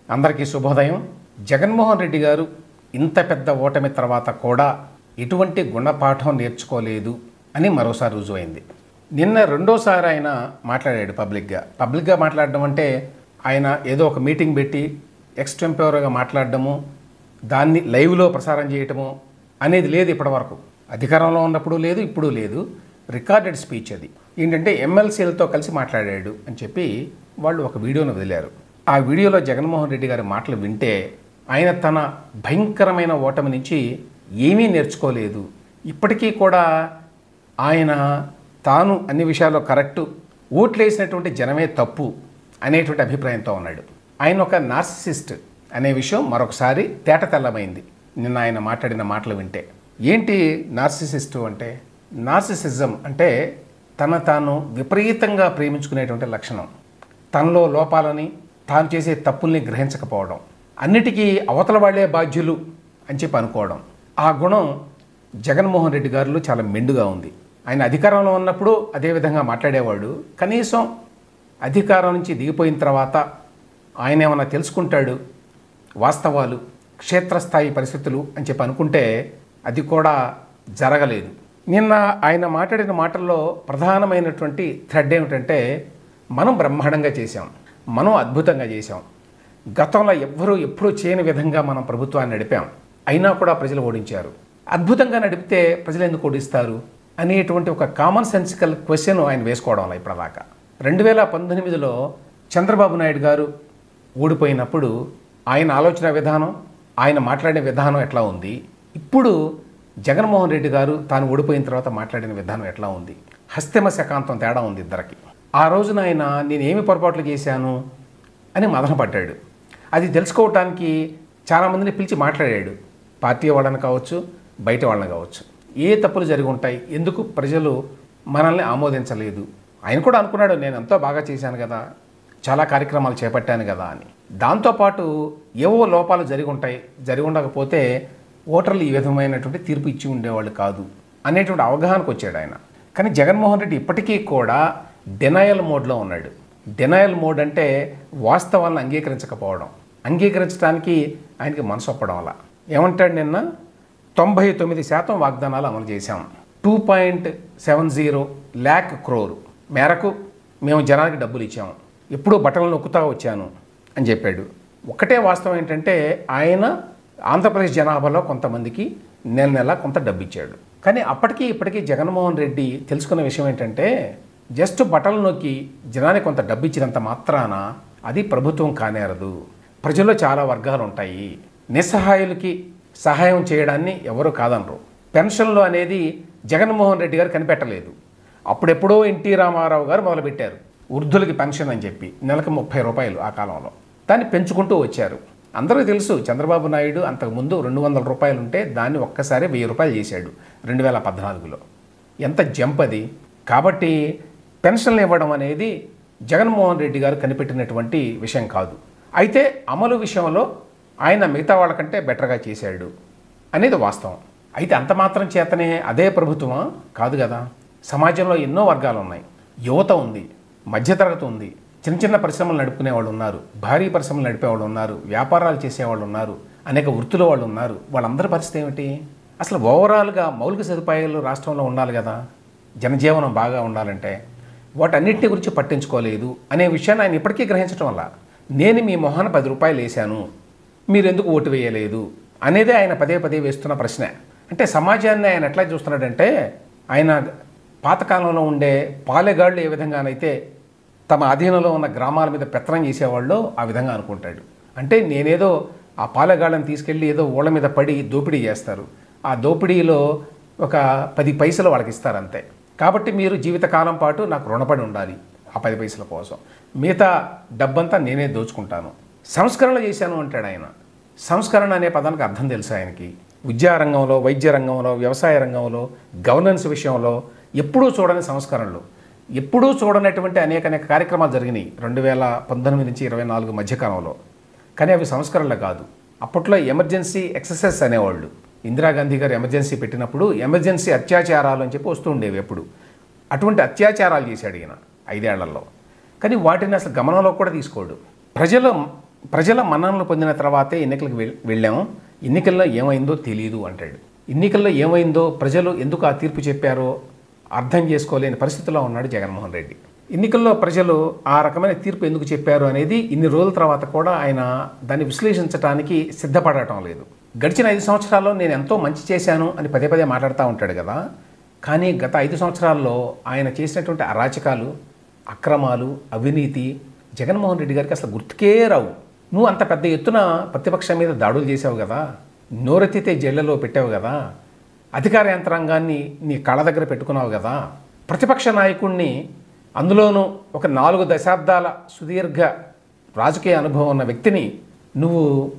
అందరికీ శుభోదయం జగన్మోహన్ రెడ్డి గారు ఇంత పెద్ద ఓటమి తర్వాత కూడా ఎటువంటి గుణపాఠం నేర్చుకోలేదు అని మరోసారి రుజువైంది నిన్న రెండోసారి ఆయన మాట్లాడాడు పబ్లిక్గా పబ్లిక్గా మాట్లాడడం అంటే ఆయన ఏదో ఒక మీటింగ్ పెట్టి ఎక్స్టెంపవర్గా మాట్లాడడము దాన్ని లైవ్లో ప్రసారం చేయటము అనేది లేదు ఇప్పటివరకు అధికారంలో ఉన్నప్పుడు లేదు ఇప్పుడు లేదు రికార్డెడ్ స్పీచ్ అది ఏంటంటే ఎమ్మెల్సీలతో కలిసి మాట్లాడాడు అని చెప్పి వాళ్ళు ఒక వీడియోను వదిలారు ఆ వీడియోలో జగన్మోహన్ రెడ్డి గారి మాటలు వింటే ఆయన తన భయంకరమైన ఓటమి నుంచి ఏమీ నేర్చుకోలేదు ఇప్పటికీ కూడా ఆయన తాను అన్ని విషయాల్లో కరెక్టు ఓట్లేసినటువంటి జనమే తప్పు అనేటువంటి అభిప్రాయంతో ఉన్నాడు ఆయన ఒక నార్సిసిస్ట్ అనే విషయం మరొకసారి తేట తెల్లమైంది నిన్న ఆయన మాట్లాడిన మాటలు వింటే ఏంటి నార్సిసిస్టు అంటే నార్సిసిజం అంటే తన తాను విపరీతంగా ప్రేమించుకునేటువంటి లక్షణం తనలో లోపాలని తాను చేసే తప్పుల్ని గ్రహించకపోవడం అన్నిటికీ అవతల వాళ్లే బాధ్యులు అని చెప్పి అనుకోవడం ఆ గుణం జగన్మోహన్ రెడ్డి గారిలో చాలా మెండుగా ఉంది ఆయన అధికారంలో ఉన్నప్పుడు అదే విధంగా మాట్లాడేవాడు కనీసం అధికారం నుంచి దిగిపోయిన తర్వాత ఆయన ఏమైనా తెలుసుకుంటాడు వాస్తవాలు క్షేత్రస్థాయి పరిస్థితులు అని చెప్పి అనుకుంటే అది కూడా జరగలేదు నిన్న ఆయన మాట్లాడిన మాటల్లో ప్రధానమైనటువంటి థ్రెడ్ ఏమిటంటే మనం బ్రహ్మాండంగా చేశాం మనం అద్భుతంగా చేశాం గతంలో ఎవ్వరూ ఎప్పుడూ చేయని విధంగా మనం ప్రభుత్వాన్ని నడిపాం అయినా కూడా ప్రజలు ఓడించారు అద్భుతంగా నడిపితే ప్రజలు ఎందుకు ఓడిస్తారు అనేటువంటి ఒక కామన్ సెన్సికల్ క్వశ్చన్ ఆయన వేసుకోవడం ఇప్పటిదాకా రెండు వేల పంతొమ్మిదిలో చంద్రబాబు నాయుడు గారు ఓడిపోయినప్పుడు ఆయన ఆలోచన విధానం ఆయన మాట్లాడే విధానం ఎట్లా ఉంది ఇప్పుడు జగన్మోహన్ రెడ్డి గారు తాను ఓడిపోయిన తర్వాత మాట్లాడిన విధానం ఎట్లా ఉంది హస్తిమ శకాంతం తేడా ఉంది ఇద్దరికి ఆ రోజున ఆయన నేను ఏమి పొరపాట్లు చేశాను అని మదనపడ్డాడు అది తెలుసుకోవటానికి చాలామందిని పిలిచి మాట్లాడాడు పార్టీ వాళ్ళని కావచ్చు బయట వాళ్ళని కావచ్చు ఏ తప్పులు జరిగి ఉంటాయి ఎందుకు ప్రజలు మనల్ని ఆమోదించలేదు ఆయన కూడా అనుకున్నాడు నేను ఎంతో బాగా చేశాను కదా చాలా కార్యక్రమాలు చేపట్టాను కదా అని దాంతోపాటు ఏవో లోపాలు జరిగి ఉంటాయి జరిగి ఉండకపోతే ఓటర్లు ఈ విధమైనటువంటి తీర్పు ఇచ్చి ఉండేవాళ్ళు కాదు అనేటువంటి అవగాహనకు వచ్చాడు ఆయన కానీ జగన్మోహన్ రెడ్డి ఇప్పటికీ కూడా డెనాయల్ మోడ్లో ఉన్నాడు డెనాయల్ మోడ్ అంటే వాస్తవాలను అంగీకరించకపోవడం అంగీకరించడానికి ఆయనకి మనసు ఒప్పడం వల్ల ఏమంటాడు నిన్న తొంభై తొమ్మిది శాతం వాగ్దానాలు అమలు చేశాం two point seven zero lakh crore మేరకు మేము జనానికి డబ్బులు ఇచ్చాము ఎప్పుడూ బట్టలు నొక్కుతా వచ్చాను అని చెప్పాడు ఒకటే వాస్తవం ఏంటంటే ఆయన ఆంధ్రప్రదేశ్ జనాభాలో కొంతమందికి నెల నెల కొంత డబ్బు ఇచ్చాడు కానీ అప్పటికీ ఇప్పటికీ జగన్మోహన్ రెడ్డి తెలుసుకున్న విషయం ఏంటంటే జస్ట్ బట్టలు నొక్కి జనానికి కొంత డబ్బు ఇచ్చినంత మాత్రాన అది ప్రభుత్వం కానేరదు ప్రజల్లో చాలా వర్గాలు ఉంటాయి నిస్సహాయులకి సహాయం చేయడాన్ని ఎవరు కాదనరు పెన్షన్లు అనేది జగన్మోహన్ రెడ్డి గారు కనిపెట్టలేదు అప్పుడెప్పుడో ఎన్టీ రామారావు గారు మొదలుపెట్టారు వృద్ధులకి పెన్షన్ అని చెప్పి నెలకు ముప్పై రూపాయలు ఆ కాలంలో దాన్ని పెంచుకుంటూ వచ్చారు అందరికీ తెలుసు చంద్రబాబు నాయుడు అంతకుముందు రెండు వందల రూపాయలు ఉంటే దాన్ని ఒక్కసారి వెయ్యి రూపాయలు చేశాడు రెండు వేల పద్నాలుగులో ఎంత జంప్ అది కాబట్టి పెన్షన్లు ఇవ్వడం అనేది జగన్మోహన్ రెడ్డి గారు కనిపెట్టినటువంటి విషయం కాదు అయితే అమలు విషయంలో ఆయన మిగతా వాళ్ళకంటే బెటర్గా చేశాడు అనేది వాస్తవం అయితే అంత మాత్రం చేతనే అదే ప్రభుత్వమా కాదు కదా సమాజంలో ఎన్నో వర్గాలు ఉన్నాయి యువత ఉంది మధ్యతరగతి ఉంది చిన్న చిన్న పరిశ్రమలు నడుపుకునే వాళ్ళు ఉన్నారు భారీ పరిశ్రమలు నడిపే వాళ్ళు ఉన్నారు వ్యాపారాలు చేసేవాళ్ళు ఉన్నారు అనేక వృత్తుల వాళ్ళు ఉన్నారు వాళ్ళందరి పరిస్థితి ఏమిటి అసలు ఓవరాల్గా మౌలిక సదుపాయాలు రాష్ట్రంలో ఉండాలి కదా జనజీవనం బాగా ఉండాలంటే వాటన్నిటిని గురించి పట్టించుకోలేదు అనే విషయాన్ని ఆయన ఇప్పటికీ గ్రహించడం వల్ల నేను మీ మొహాన పది రూపాయలు వేశాను మీరు ఎందుకు ఓటు వేయలేదు అనేదే ఆయన పదే పదే వేస్తున్న ప్రశ్న అంటే సమాజాన్ని ఆయన ఎట్లా చూస్తున్నాడంటే ఆయన పాతకాలంలో ఉండే పాలెగాళ్ళు ఏ విధంగానైతే తమ అధీనంలో ఉన్న గ్రామాల మీద పెత్తనం చేసేవాళ్ళు ఆ విధంగా అనుకుంటాడు అంటే నేనేదో ఆ పాలెగాళ్ళని తీసుకెళ్ళి ఏదో ఓళ్ళ మీద పడి దోపిడీ చేస్తారు ఆ దోపిడీలో ఒక పది పైసలు వాళ్ళకి ఇస్తారు అంతే కాబట్టి మీరు జీవితకాలం పాటు నాకు రుణపడి ఉండాలి ఆ పది పైసల కోసం మిగతా డబ్బంతా నేనే దోచుకుంటాను సంస్కరణ చేశాను అంటాడు ఆయన సంస్కరణ అనే పదానికి అర్థం తెలుసు ఆయనకి విద్యా రంగంలో వైద్య రంగంలో వ్యవసాయ రంగంలో గవర్నెన్స్ విషయంలో ఎప్పుడూ చూడని సంస్కరణలు ఎప్పుడూ చూడనటువంటి అనేక అనేక కార్యక్రమాలు జరిగినాయి రెండు వేల పంతొమ్మిది నుంచి ఇరవై నాలుగు మధ్యకాలంలో కానీ అవి సంస్కరణలు కాదు అప్పట్లో ఎమర్జెన్సీ ఎక్సర్సైజ్ అనేవాళ్ళు ఇందిరాగాంధీ గారు ఎమర్జెన్సీ పెట్టినప్పుడు ఎమర్జెన్సీ అత్యాచారాలు అని చెప్పి వస్తూ ఉండేవి ఎప్పుడు అటువంటి అత్యాచారాలు చేశాడు ఈయన ఐదేళ్లలో కానీ వాటిని అసలు గమనంలో కూడా తీసుకోడు ప్రజల ప్రజల మన్ననలు పొందిన తర్వాతే ఎన్నికలకు వెళ్- వెళ్ళాము ఎన్నికల్లో ఏమైందో తెలియదు అంటాడు ఎన్నికల్లో ఏమైందో ప్రజలు ఎందుకు ఆ తీర్పు చెప్పారో అర్థం చేసుకోలేని పరిస్థితిలో ఉన్నాడు జగన్మోహన్ రెడ్డి ఎన్నికల్లో ప్రజలు ఆ రకమైన తీర్పు ఎందుకు చెప్పారు అనేది ఇన్ని రోజుల తర్వాత కూడా ఆయన దాన్ని విశ్లేషించడానికి సిద్ధపడటం లేదు గడిచిన ఐదు సంవత్సరాల్లో నేను ఎంతో మంచి చేశాను అని పదే పదే మాట్లాడుతూ ఉంటాడు కదా కానీ గత ఐదు సంవత్సరాల్లో ఆయన చేసినటువంటి అరాచకాలు అక్రమాలు అవినీతి జగన్మోహన్ రెడ్డి గారికి అసలు గుర్తుకే రావు నువ్వు అంత పెద్ద ఎత్తున ప్రతిపక్షం మీద దాడులు చేసావు కదా నోరెత్తితే జైళ్లలో పెట్టావు కదా అధికార యంత్రాంగాన్ని నీ కళ్ళ దగ్గర పెట్టుకున్నావు కదా ప్రతిపక్ష నాయకుడిని అందులోనూ ఒక నాలుగు దశాబ్దాల సుదీర్ఘ రాజకీయ అనుభవం ఉన్న వ్యక్తిని నువ్వు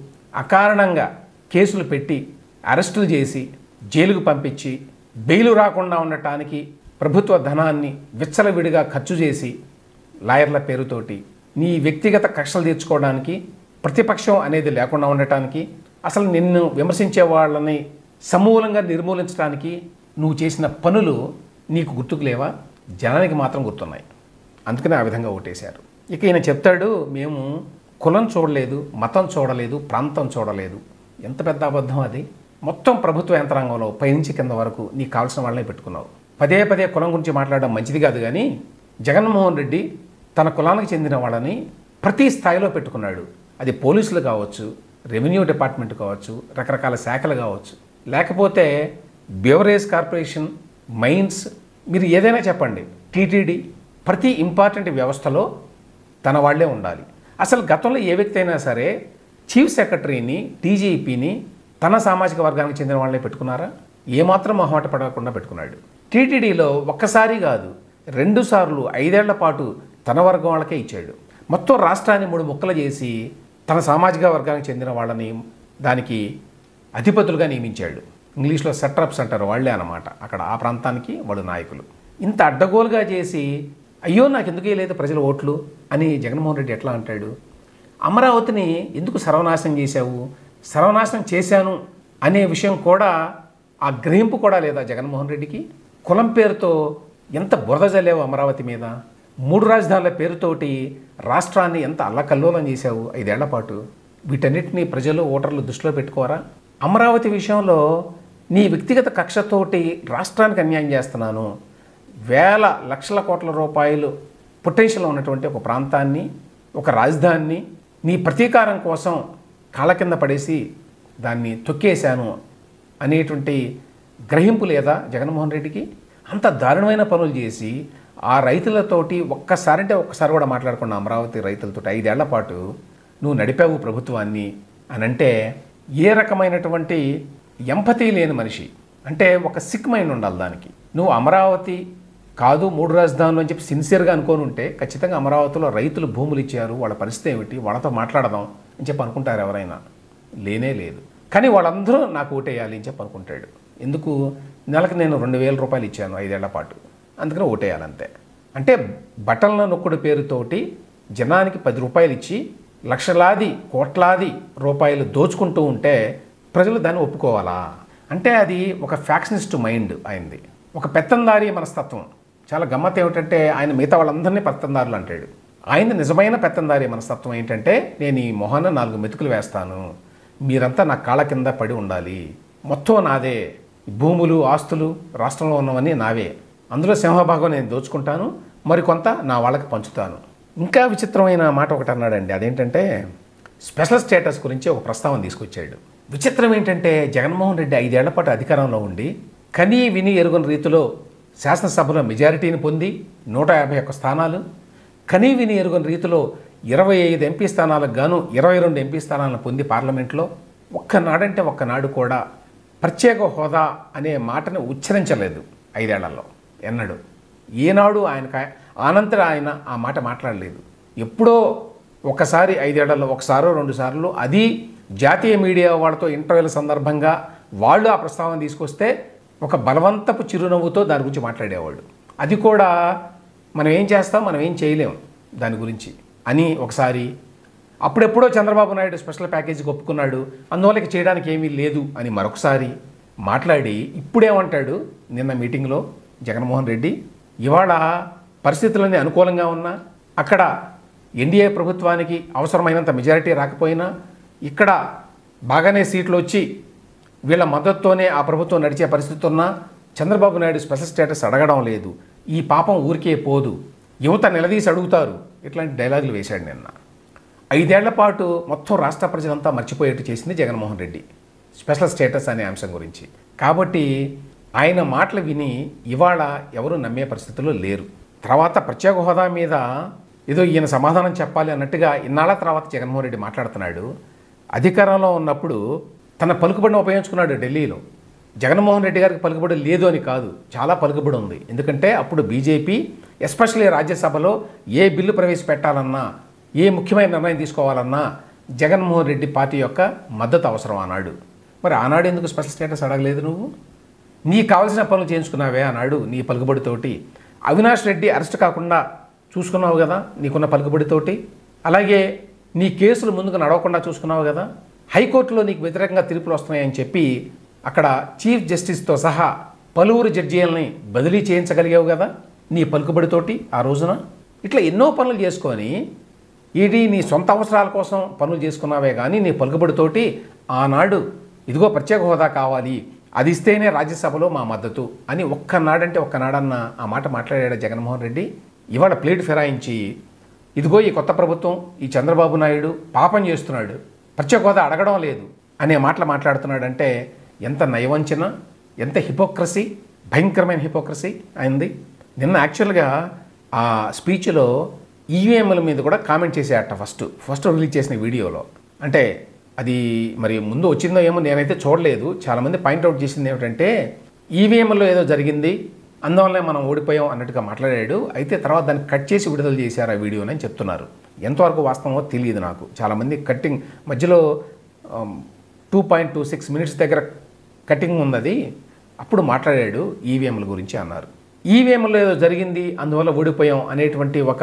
అకారణంగా కేసులు పెట్టి అరెస్టులు చేసి జైలుకు పంపించి బెయిలు రాకుండా ఉండటానికి ప్రభుత్వ ధనాన్ని విచ్చలవిడిగా ఖర్చు చేసి లాయర్ల పేరుతోటి నీ వ్యక్తిగత కక్షలు తీర్చుకోవడానికి ప్రతిపక్షం అనేది లేకుండా ఉండటానికి అసలు నిన్ను విమర్శించే వాళ్ళని సమూలంగా నిర్మూలించడానికి నువ్వు చేసిన పనులు నీకు గుర్తుకు లేవా జనానికి మాత్రం గుర్తున్నాయి అందుకనే ఆ విధంగా ఓటేశారు ఇక ఈయన చెప్తాడు మేము కులం చూడలేదు మతం చూడలేదు ప్రాంతం చూడలేదు ఎంత పెద్ద అబద్ధం అది మొత్తం ప్రభుత్వ యంత్రాంగంలో పైనుంచి కింద వరకు నీకు కావాల్సిన వాళ్ళనే పెట్టుకున్నావు పదే పదే కులం గురించి మాట్లాడడం మంచిది కాదు కానీ జగన్మోహన్ రెడ్డి తన కులానికి చెందిన వాళ్ళని ప్రతి స్థాయిలో పెట్టుకున్నాడు అది పోలీసులు కావచ్చు రెవెన్యూ డిపార్ట్మెంట్ కావచ్చు రకరకాల శాఖలు కావచ్చు లేకపోతే బెవరేజ్ కార్పొరేషన్ మైన్స్ మీరు ఏదైనా చెప్పండి టీటీడీ ప్రతి ఇంపార్టెంట్ వ్యవస్థలో తన వాళ్ళే ఉండాలి అసలు గతంలో ఏ వ్యక్తి అయినా సరే చీఫ్ సెక్రటరీని టీజీపీని తన సామాజిక వర్గానికి చెందిన వాళ్ళని పెట్టుకున్నారా ఏమాత్రం మొహమాట పడకుండా పెట్టుకున్నాడు టీటీడీలో ఒక్కసారి కాదు రెండు సార్లు ఐదేళ్ల పాటు తన వర్గం వాళ్ళకే ఇచ్చాడు మొత్తం రాష్ట్రాన్ని మూడు ముక్కలు చేసి తన సామాజిక వర్గానికి చెందిన వాళ్ళని దానికి అధిపతులుగా నియమించాడు ఇంగ్లీష్లో సెట్రప్స్ అంటారు వాళ్ళే అన్నమాట అక్కడ ఆ ప్రాంతానికి వాళ్ళు నాయకులు ఇంత అడ్డగోలుగా చేసి అయ్యో నాకు ఎందుకు లేదు ప్రజల ఓట్లు అని జగన్మోహన్ రెడ్డి ఎట్లా అంటాడు అమరావతిని ఎందుకు సర్వనాశనం చేశావు సర్వనాశనం చేశాను అనే విషయం కూడా ఆ గ్రహింపు కూడా లేదా జగన్మోహన్ రెడ్డికి కులం పేరుతో ఎంత బురద జల్లేవు అమరావతి మీద మూడు రాజధానుల పేరుతోటి రాష్ట్రాన్ని ఎంత అల్లకల్లోలం చేశావు ఐదేళ్ల పాటు వీటన్నిటిని ప్రజలు ఓటర్లు దృష్టిలో పెట్టుకోరా అమరావతి విషయంలో నీ వ్యక్తిగత కక్షతోటి రాష్ట్రానికి అన్యాయం చేస్తున్నాను వేల లక్షల కోట్ల రూపాయలు పొటెన్షియల్ ఉన్నటువంటి ఒక ప్రాంతాన్ని ఒక రాజధానిని నీ ప్రతీకారం కోసం కాళ్ళ కింద పడేసి దాన్ని తొక్కేశాను అనేటువంటి గ్రహింపు లేదా జగన్మోహన్ రెడ్డికి అంత దారుణమైన పనులు చేసి ఆ రైతులతోటి ఒక్కసారి అంటే ఒక్కసారి కూడా మాట్లాడకుండా అమరావతి రైతులతో ఐదేళ్ల పాటు నువ్వు నడిపావు ప్రభుత్వాన్ని అని అంటే ఏ రకమైనటువంటి ఎంపతి లేని మనిషి అంటే ఒక సిక్ మైండ్ ఉండాలి దానికి నువ్వు అమరావతి కాదు మూడు రాజధానులు అని చెప్పి సిన్సియర్గా అనుకోని ఉంటే ఖచ్చితంగా అమరావతిలో రైతులు భూములు ఇచ్చారు వాళ్ళ పరిస్థితి ఏమిటి వాళ్ళతో మాట్లాడదాం అని చెప్పి అనుకుంటారు ఎవరైనా లేనే లేదు కానీ వాళ్ళందరూ నాకు ఓటేయాలి అని చెప్పి అనుకుంటాడు ఎందుకు నెలకు నేను రెండు వేల రూపాయలు ఇచ్చాను ఐదేళ్ల పాటు అందుకని ఓటేయాలంతే అంటే బట్టల నొక్కుడు పేరుతోటి జనానికి పది రూపాయలు ఇచ్చి లక్షలాది కోట్లాది రూపాయలు దోచుకుంటూ ఉంటే ప్రజలు దాన్ని ఒప్పుకోవాలా అంటే అది ఒక ఫ్యాక్షనిస్ట్ మైండ్ ఆయనది ఒక పెత్తందారి మనస్తత్వం చాలా గమ్మత్ ఏమిటంటే ఆయన మిగతా వాళ్ళందరినీ పెత్తందారులు అంటాడు ఆయన నిజమైన పెత్తందారి మనస్తత్వం ఏంటంటే నేను ఈ మొహాన నాలుగు మెతుకులు వేస్తాను మీరంతా నా కాళ్ళ కింద పడి ఉండాలి మొత్తం నాదే భూములు ఆస్తులు రాష్ట్రంలో ఉన్నవన్నీ నావే అందులో సింహభాగం నేను దోచుకుంటాను మరికొంత నా వాళ్ళకి పంచుతాను ఇంకా విచిత్రమైన మాట ఒకటి అన్నాడండి అదేంటంటే స్పెషల్ స్టేటస్ గురించి ఒక ప్రస్తావన తీసుకొచ్చాడు విచిత్రం ఏంటంటే జగన్మోహన్ రెడ్డి ఐదేళ్ల పాటు అధికారంలో ఉండి కనీ విని ఎరుగని రీతిలో శాసనసభలో మెజారిటీని పొంది నూట యాభై ఒక్క స్థానాలు కనీ విని ఎరుగని రీతిలో ఇరవై ఐదు ఎంపీ స్థానాలకు గాను ఇరవై రెండు ఎంపీ స్థానాలను పొంది పార్లమెంట్లో ఒక్కనాడంటే ఒక్కనాడు కూడా ప్రత్యేక హోదా అనే మాటను ఉచ్చరించలేదు ఐదేళ్లలో ఎన్నడు ఏనాడు ఆయన ఆనంతర ఆయన ఆ మాట మాట్లాడలేదు ఎప్పుడో ఒకసారి ఐదేళ్లలో ఒకసారో రెండు సార్లు అది జాతీయ మీడియా వాళ్ళతో ఇంటర్వ్యూల సందర్భంగా వాళ్ళు ఆ ప్రస్తావన తీసుకొస్తే ఒక బలవంతపు చిరునవ్వుతో దాని గురించి మాట్లాడేవాళ్ళు అది కూడా మనం ఏం చేస్తాం మనం ఏం చేయలేం దాని గురించి అని ఒకసారి అప్పుడెప్పుడో చంద్రబాబు నాయుడు స్పెషల్ ప్యాకేజీకి ఒప్పుకున్నాడు అందువల్ల ఇక చేయడానికి ఏమీ లేదు అని మరొకసారి మాట్లాడి ఇప్పుడేమంటాడు నిన్న మీటింగ్లో జగన్మోహన్ రెడ్డి ఇవాళ పరిస్థితులన్నీ అనుకూలంగా ఉన్నా అక్కడ ఎన్డీఏ ప్రభుత్వానికి అవసరమైనంత మెజారిటీ రాకపోయినా ఇక్కడ బాగానే సీట్లు వచ్చి వీళ్ళ మద్దతుతోనే ఆ ప్రభుత్వం నడిచే పరిస్థితి ఉన్నా చంద్రబాబు నాయుడు స్పెషల్ స్టేటస్ అడగడం లేదు ఈ పాపం ఊరికే పోదు యువత నిలదీసి అడుగుతారు ఇట్లాంటి డైలాగులు వేశాడు నిన్న ఐదేళ్ల పాటు మొత్తం రాష్ట్ర ప్రజలంతా మర్చిపోయేట్టు చేసింది జగన్మోహన్ రెడ్డి స్పెషల్ స్టేటస్ అనే అంశం గురించి కాబట్టి ఆయన మాటలు విని ఇవాళ ఎవరు నమ్మే పరిస్థితుల్లో లేరు తర్వాత ప్రత్యేక హోదా మీద ఏదో ఈయన సమాధానం చెప్పాలి అన్నట్టుగా ఇన్నాళ్ళ తర్వాత జగన్మోహన్ రెడ్డి మాట్లాడుతున్నాడు అధికారంలో ఉన్నప్పుడు తన పలుకుబడిని ఉపయోగించుకున్నాడు ఢిల్లీలో జగన్మోహన్ రెడ్డి గారికి పలుకుబడి లేదు అని కాదు చాలా పలుకుబడి ఉంది ఎందుకంటే అప్పుడు బీజేపీ ఎస్పెషల్లీ రాజ్యసభలో ఏ బిల్లు ప్రవేశపెట్టాలన్నా ఏ ముఖ్యమైన నిర్ణయం తీసుకోవాలన్నా జగన్మోహన్ రెడ్డి పార్టీ యొక్క మద్దతు అవసరం ఆనాడు మరి ఆనాడు ఎందుకు స్పెషల్ స్టేటస్ అడగలేదు నువ్వు నీకు కావాల్సిన పనులు చేయించుకున్నావే ఆనాడు నీ పలుకుబడితోటి అవినాష్ రెడ్డి అరెస్ట్ కాకుండా చూసుకున్నావు కదా నీకున్న పలుకుబడితోటి అలాగే నీ కేసులు ముందుకు నడవకుండా చూసుకున్నావు కదా హైకోర్టులో నీకు వ్యతిరేకంగా తీర్పులు వస్తున్నాయని చెప్పి అక్కడ చీఫ్ జస్టిస్తో సహా పలువురు జడ్జీలని బదిలీ చేయించగలిగావు కదా నీ పలుకుబడితోటి ఆ రోజున ఇట్లా ఎన్నో పనులు చేసుకొని ఇది నీ సొంత అవసరాల కోసం పనులు చేసుకున్నావే కానీ నీ పలుకుబడితోటి ఆనాడు ఇదిగో ప్రత్యేక హోదా కావాలి అది ఇస్తేనే రాజ్యసభలో మా మద్దతు అని ఒక్కనాడంటే ఒక్కనాడన్న ఆ మాట మాట్లాడాడు జగన్మోహన్ రెడ్డి ఇవాళ ప్లేట్ ఫిరాయించి ఇదిగో ఈ కొత్త ప్రభుత్వం ఈ చంద్రబాబు నాయుడు పాపం చేస్తున్నాడు ప్రత్యేక హోదా అడగడం లేదు అనే మాటలు మాట్లాడుతున్నాడంటే ఎంత నయవంచన ఎంత హిపోక్రసీ భయంకరమైన హిపోక్రసీ అయింది నిన్న యాక్చువల్గా ఆ స్పీచ్లో ఈవీఎంల మీద కూడా కామెంట్ చేసేట ఫస్ట్ ఫస్ట్ రిలీజ్ చేసిన వీడియోలో అంటే అది మరి ముందు వచ్చిందో ఏమో నేనైతే చూడలేదు చాలామంది పాయింట్అవుట్ చేసింది ఏమిటంటే ఈవీఎంలో ఏదో జరిగింది అందువల్లనే మనం ఓడిపోయాం అన్నట్టుగా మాట్లాడాడు అయితే తర్వాత దాన్ని కట్ చేసి విడుదల చేశారు ఆ వీడియోని అని చెప్తున్నారు ఎంతవరకు వాస్తవమో తెలియదు నాకు చాలామంది కట్టింగ్ మధ్యలో two point two six minutes దగ్గర కటింగ్ ఉన్నది అప్పుడు మాట్లాడాడు ఈవీఎంల గురించి అన్నారు ఈవీఎంలో ఏదో జరిగింది అందువల్ల ఓడిపోయాం అనేటువంటి ఒక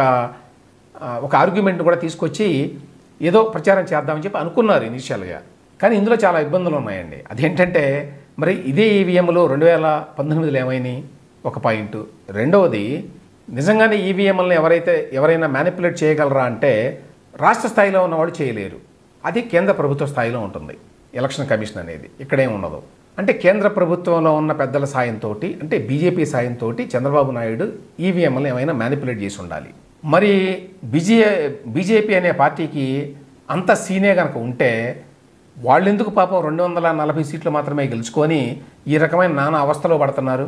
ఆ, ఒక ఆర్గ్యుమెంట్ కూడా తీసుకొచ్చి ఏదో ప్రచారం చేద్దామని చెప్పి అనుకున్నారు ఇనిషియల్గా కానీ ఇందులో చాలా ఇబ్బందులు ఉన్నాయండి అదేంటంటే మరి ఇదే ఈవీఎంలు రెండు వేల పంతొమ్మిదిలో ఏమైనాయి ఒక పాయింట్ రెండవది నిజంగానే ఈవీఎంలను ఎవరైతే ఎవరైనా మ్యానిపులేట్ చేయగలరా అంటే రాష్ట్ర స్థాయిలో ఉన్నవాడు చేయలేరు అది కేంద్ర ప్రభుత్వ స్థాయిలో ఉంటుంది ఎలక్షన్ కమిషన్ అనేది ఇక్కడేం ఉండదు అంటే కేంద్ర ప్రభుత్వంలో ఉన్న పెద్దల సాయంతో అంటే బీజేపీ సాయంతో చంద్రబాబు నాయుడు ఈవీఎంలను ఏమైనా మ్యానిపులేట్ చేసి ఉండాలి మరి బీజే బీజేపీ అనే పార్టీకి అంత సీనే కనుక ఉంటే వాళ్ళెందుకు పాపం రెండు వందల నలభై సీట్లు మాత్రమే గెలుచుకొని ఈ రకమైన నానా అవస్థలో పడుతున్నారు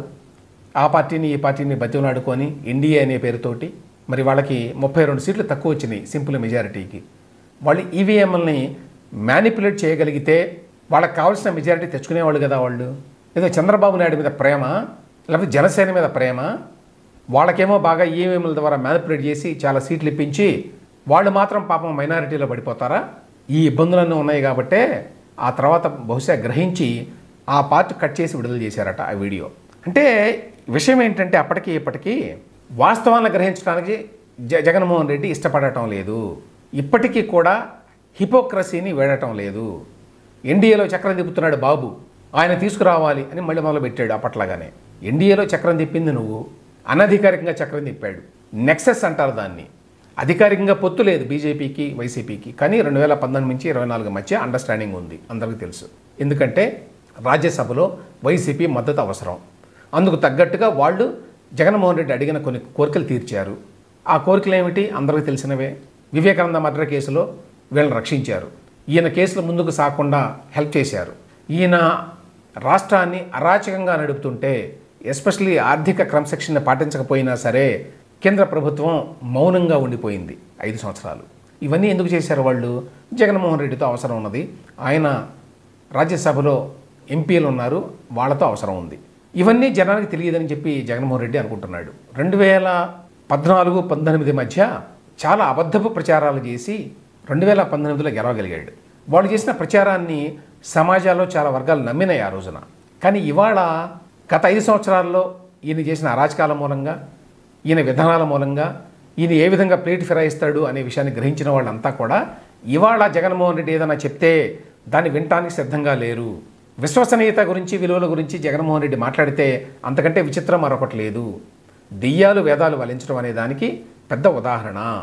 ఆ పార్టీని ఈ పార్టీని బతిమలాడుకొని ఎన్డీఏ అనే పేరుతోటి మరి వాళ్ళకి ముప్పై రెండు సీట్లు తక్కువ వచ్చినాయి సింపుల్ మెజారిటీకి వాళ్ళు ఈవీఎంలని మ్యానిపులేట్ చేయగలిగితే వాళ్ళకి కావాల్సిన మెజారిటీ తెచ్చుకునేవాళ్ళు కదా వాళ్ళు ఏదో చంద్రబాబు నాయుడు మీద ప్రేమ లేకపోతే జనసేన మీద ప్రేమ వాళ్ళకేమో బాగా ఈవీఎంల ద్వారా మ్యానిపులేట్ చేసి చాలా సీట్లు ఇప్పించి వాళ్ళు మాత్రం పాపం మైనారిటీలో పడిపోతారా ఈ ఇబ్బందులన్నీ ఉన్నాయి కాబట్టే ఆ తర్వాత బహుశా గ్రహించి ఆ పార్ట్ కట్ చేసి విడుదల చేశారట ఆ వీడియో అంటే విషయం ఏంటంటే అప్పటికి ఇప్పటికీ వాస్తవాలను గ్రహించడానికి జ జగన్మోహన్ రెడ్డి ఇష్టపడటం లేదు ఇప్పటికీ కూడా హిపోక్రసీని వేడటం లేదు ఎన్డీఏలో చక్రం తిప్పుతున్నాడు బాబు ఆయన తీసుకురావాలి అని మళ్ళీ మొదలుపెట్టాడు అప్పట్లాగానే ఎన్డీఏలో చక్రం తిప్పింది నువ్వు అనధికారికంగా చక్రం తిప్పాడు నెక్సెస్ అంటారు దాన్ని అధికారికంగా పొత్తు లేదు బీజేపీకి వైసీపీకి కానీ రెండు వేల పంతొమ్మిది నుంచి ఇరవై నాలుగు మధ్య అండర్స్టాండింగ్ ఉంది అందరికీ తెలుసు ఎందుకంటే రాజ్యసభలో వైసీపీ మద్దతు అవసరం అందుకు తగ్గట్టుగా వాళ్ళు జగన్మోహన్ రెడ్డి అడిగిన కొన్ని కోరికలు తీర్చారు ఆ కోరికలు ఏమిటి అందరికీ తెలిసినవే వివేకానంద మర్డర్ కేసులో వీళ్ళని రక్షించారు ఈయన కేసులు ముందుకు సాగకుండా హెల్ప్ చేశారు ఈయన రాష్ట్రాన్ని అరాచకంగా నడుపుతుంటే ఎస్పెషలీ ఆర్థిక క్రమశిక్షణ పాటించకపోయినా సరే కేంద్ర ప్రభుత్వం మౌనంగా ఉండిపోయింది ఐదు సంవత్సరాలు ఇవన్నీ ఎందుకు చేశారు వాళ్ళు జగన్మోహన్ రెడ్డితో అవసరం ఉన్నది ఆయన రాజ్యసభలో ఎంపీలు ఉన్నారు వాళ్ళతో అవసరం ఉంది ఇవన్నీ జనానికి తెలియదని చెప్పి జగన్మోహన్ రెడ్డి అనుకుంటున్నాడు రెండు వేల పద్నాలుగు పంతొమ్మిది మధ్య చాలా అబద్ధపు ప్రచారాలు చేసి రెండు వేల పంతొమ్మిదిలో గెలవగలిగాడు వాళ్ళు చేసిన ప్రచారాన్ని సమాజాల్లో చాలా వర్గాలు నమ్మినాయి ఆ రోజున కానీ ఇవాళ గత ఐదు సంవత్సరాల్లో ఈయన చేసిన అరాచకాల మూలంగా ఈయన విధానాల మూలంగా ఈయన ఏ విధంగా ప్లేట్ ఫిరాయిస్తాడు అనే విషయాన్ని గ్రహించిన వాళ్ళంతా కూడా ఇవాళ జగన్మోహన్ రెడ్డి ఏదైనా చెప్తే దాన్ని వినటానికి సిద్ధంగా లేరు విశ్వసనీయత గురించి విలువల గురించి జగన్మోహన్ రెడ్డి మాట్లాడితే అంతకంటే విచిత్రం మరొకటి లేదు దెయ్యాలు వేదాలు వలించడం అనే దానికి పెద్ద ఉదాహరణ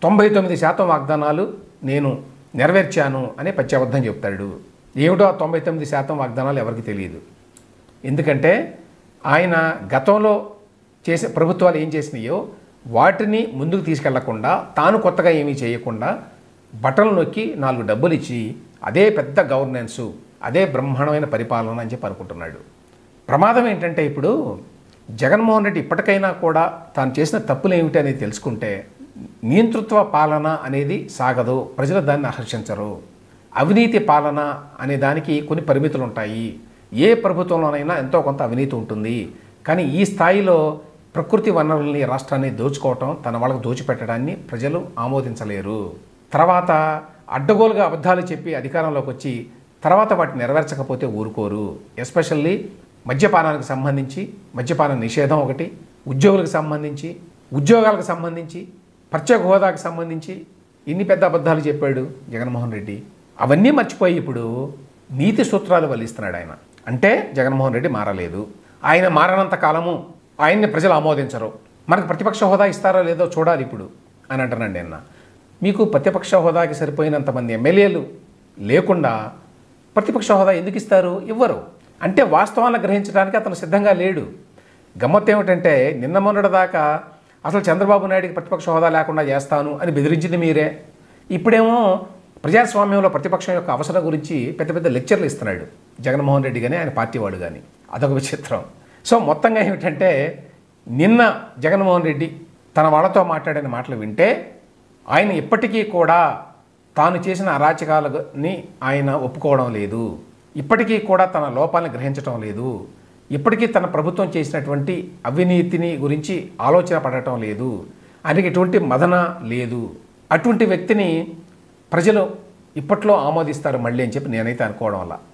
తొంభై తొమ్మిది శాతం వాగ్దానాలు నేను నెరవేర్చాను అనే పచ్చబద్ధం చెప్తాడు ఏమిటో ఆ తొంభై తొమ్మిది శాతం వాగ్దానాలు ఎవరికి తెలియదు ఎందుకంటే ఆయన గతంలో చేసే ప్రభుత్వాలు ఏం చేసినాయో వాటిని ముందుకు తీసుకెళ్లకుండా తాను కొత్తగా ఏమీ చేయకుండా బట్టలు నొక్కి నాలుగు డబ్బులు ఇచ్చి అదే పెద్ద గవర్నెన్సు అదే బ్రహ్మాండమైన పరిపాలన అని చెప్పి అనుకుంటున్నాడు ప్రమాదం ఏంటంటే ఇప్పుడు జగన్మోహన్ రెడ్డి ఇప్పటికైనా కూడా తాను చేసిన తప్పులు ఏమిటి అనేది తెలుసుకుంటే నియంతృత్వ పాలన అనేది సాగదు ప్రజలు దాన్ని హర్షించరు అవినీతి పాలన అనే దానికి కొన్ని పరిమితులు ఉంటాయి ఏ ప్రభుత్వంలోనైనా ఎంతో కొంత అవినీతి ఉంటుంది కానీ ఈ స్థాయిలో ప్రకృతి వనరుల్ని రాష్ట్రాన్ని దోచుకోవటం తన వాళ్ళకు దోచిపెట్టడాన్ని ప్రజలు ఆమోదించలేరు తర్వాత అడ్డగోలుగా అబద్ధాలు చెప్పి అధికారంలోకి వచ్చి తర్వాత వాటిని నెరవేర్చకపోతే ఊరుకోరు ఎస్పెషల్లీ మద్యపానానికి సంబంధించి మద్యపాన నిషేధం ఒకటి ఉద్యోగులకు సంబంధించి ఉద్యోగాలకు సంబంధించి ప్రత్యేక హోదాకు సంబంధించి ఇన్ని పెద్ద అబద్ధాలు చెప్పాడు జగన్మోహన్ రెడ్డి అవన్నీ మర్చిపోయి ఇప్పుడు నీతి సూత్రాలు వల్లిస్తున్నాడు ఆయన అంటే జగన్మోహన్ రెడ్డి మారలేదు ఆయన మారనంత కాలము ఆయన్ని ప్రజలు ఆమోదించరు మనకు ప్రతిపక్ష హోదా ఇస్తారో లేదో చూడాలి ఇప్పుడు అని అంటానండి అన్న మీకు ప్రతిపక్ష హోదాకి సరిపోయినంత మంది ఎమ్మెల్యేలు లేకుండా ప్రతిపక్ష హోదా ఎందుకు ఇస్తారు ఇవ్వరు అంటే వాస్తవాలను గ్రహించడానికి అతను సిద్ధంగా లేడు గమ్మత్తు ఏమిటంటే నిన్న మొన్నటి దాకా అసలు చంద్రబాబు నాయుడికి ప్రతిపక్ష హోదా లేకుండా చేస్తాను అని బెదిరించింది మీరే ఇప్పుడేమో ప్రజాస్వామ్యంలో ప్రతిపక్షం యొక్క అవసరం గురించి పెద్ద పెద్ద లెక్చర్లు ఇస్తున్నాడు జగన్మోహన్ రెడ్డి కానీ ఆయన పార్టీ వాడు కానీ అదొక విచిత్రం సో మొత్తంగా ఏమిటంటే నిన్న జగన్మోహన్ రెడ్డి తన వాళ్ళతో మాట్లాడిన మాటలు వింటే ఆయన ఇప్పటికీ కూడా తాను చేసిన అరాచకాలని ఆయన ఒప్పుకోవడం లేదు ఇప్పటికీ కూడా తన లోపాలను గ్రహించడం లేదు ఇప్పటికీ తన ప్రభుత్వం చేసినటువంటి అవినీతిని గురించి ఆలోచన పడటం లేదు ఆయనకి ఎటువంటి మదన లేదు అటువంటి వ్యక్తిని ప్రజలు ఇప్పట్లో ఆమోదిస్తారు మళ్ళీ అని చెప్పి నేనైతే అనుకోవడం వల్ల